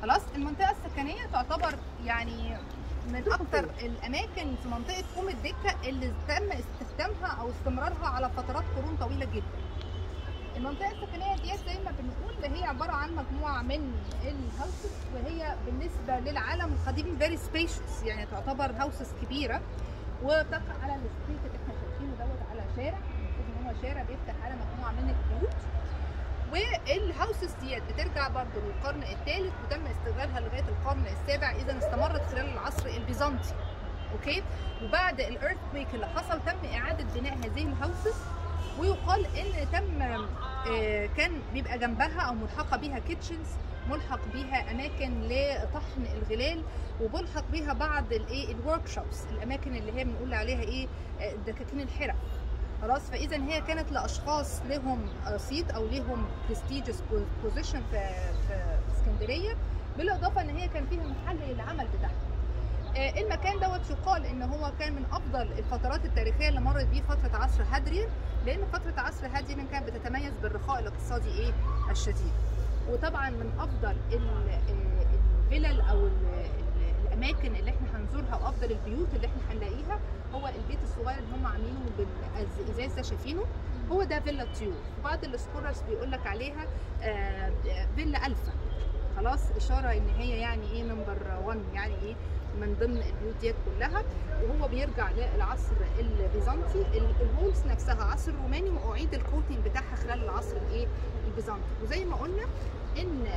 خلاص المنطقه السكنيه تعتبر يعني من اكتر الاماكن في منطقه قوم الدكه اللي تم استخدامها او استمرارها على فترات قرون طويله جدا المنطقه السكنيه ديت زي ما بنقول هي عباره عن مجموعه من الهاوسز وهي بالنسبه للعالم القديم فيري سبيشس يعني تعتبر هاوسز كبيره وبتقع على الستريت اللي احنا شايفينه دوت على شارع المفروض ان هو شارع بيفتح على مجموعه من البيوت والهاوسز ديت بترجع برضه للقرن الثالث وتم استغلالها لغايه القرن السابع اذا استمرت خلال العصر البيزنطي اوكي وبعد الايرث كويك اللي حصل تم اعاده بناء هذه الهاوسز ويقال ان تم آه، كان بيبقى جنبها او ملحقه بيها كيتشنز ملحق بيها اماكن لطحن الغلال وملحق بيها بعض الايه الورك شوبس الاماكن اللي هي بنقول عليها ايه آه، دكاكين الحرف خلاص فاذا هي كانت لاشخاص لهم صيت او لهم برستيجس بوزيشن في في اسكندريه بالاضافه ان هي كان فيها محل للعمل بتاعها آه، المكان دوت يقال ان هو كان من افضل الفترات التاريخيه اللي مرت بيه فتره عصر هادريان لان فتره عصر هادريان كانت بتتميز بالرخاء الاقتصادي ايه الشديد وطبعا من افضل ال- آه، الفلل او ال- ال- الاماكن اللي احنا هنزورها وافضل البيوت اللي احنا هنلاقيها هو البيت الصغير اللي هم عاملينه بالازاز ده شايفينه هو ده فيلا الطيور بعض السكولرز بيقول لك عليها آه، فيلا الفا خلاص اشاره ان هي يعني ايه نمبر 1 يعني ايه من ضمن البيوت ديت كلها وهو بيرجع للعصر البيزنطي ال- الوولز نفسها عصر روماني واعيد الكوتنج بتاعها خلال العصر الايه البيزنطي وزي ما قلنا ان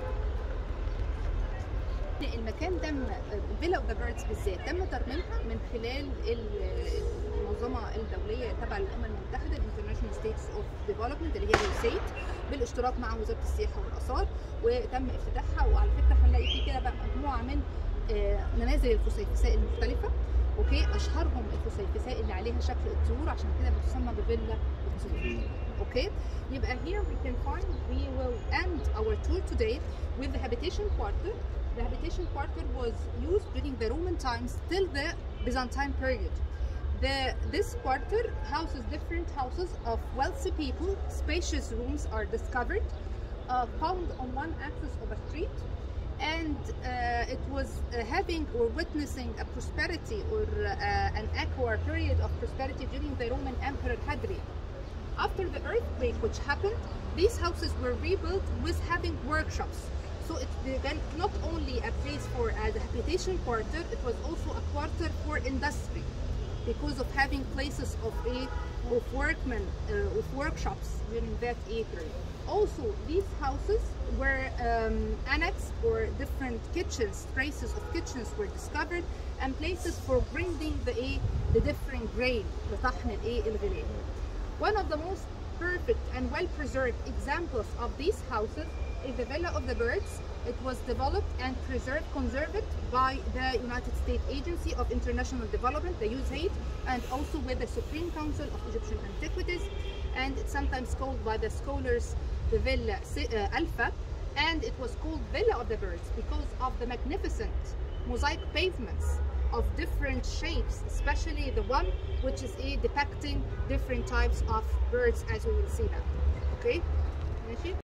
المكان تم فيلا اوف ذا بيردز بالذات تم ترميمها من خلال ال- المنظمه الدوليه تبع الامم المتحده الانترناشونال ستيتس اوف ديفلوبمنت اللي هي اليوسيد بالاشتراك مع وزاره السياحه والاثار وتم افتتاحها وعلى فكره هنلاقي في كده بقى مجموعه من آه، منازل الفسيفساء المختلفه اوكي اشهرهم الفسيفساء اللي عليها شكل الطيور عشان كده بتسمى بفيلا الطيور اوكي يبقى here we can find we will end our tour today with the habitation quarter the habitation quarter was used during the Roman times till the Byzantine period the, this quarter houses different houses of wealthy people. Spacious rooms are discovered, uh, found on one axis of a street, and uh, it was uh, having or witnessing a prosperity or uh, an aqua period of prosperity during the Roman Emperor Hadrian. After the earthquake which happened, these houses were rebuilt with having workshops. So it began not only a place for a habitation quarter, it was also a quarter for industry because of having places of a of workmen uh, of workshops during that a period. Also, these houses were um, annexed or different kitchens, traces of kitchens were discovered, and places for grinding the a the different grain, لطحن الايه الغلال. One of the most perfect and well preserved examples of these houses is the Villa of the Birds. It was developed and preserved, conserved by the United States Agency of International Development, the USAID, and also with the Supreme Council of Egyptian Antiquities. And it's sometimes called by the scholars the Villa Si- uh, Alpha. And it was called Villa of the Birds because of the magnificent mosaic pavements of different shapes, especially the one which is a depicting different types of birds as we will see now. Okay? ماشي؟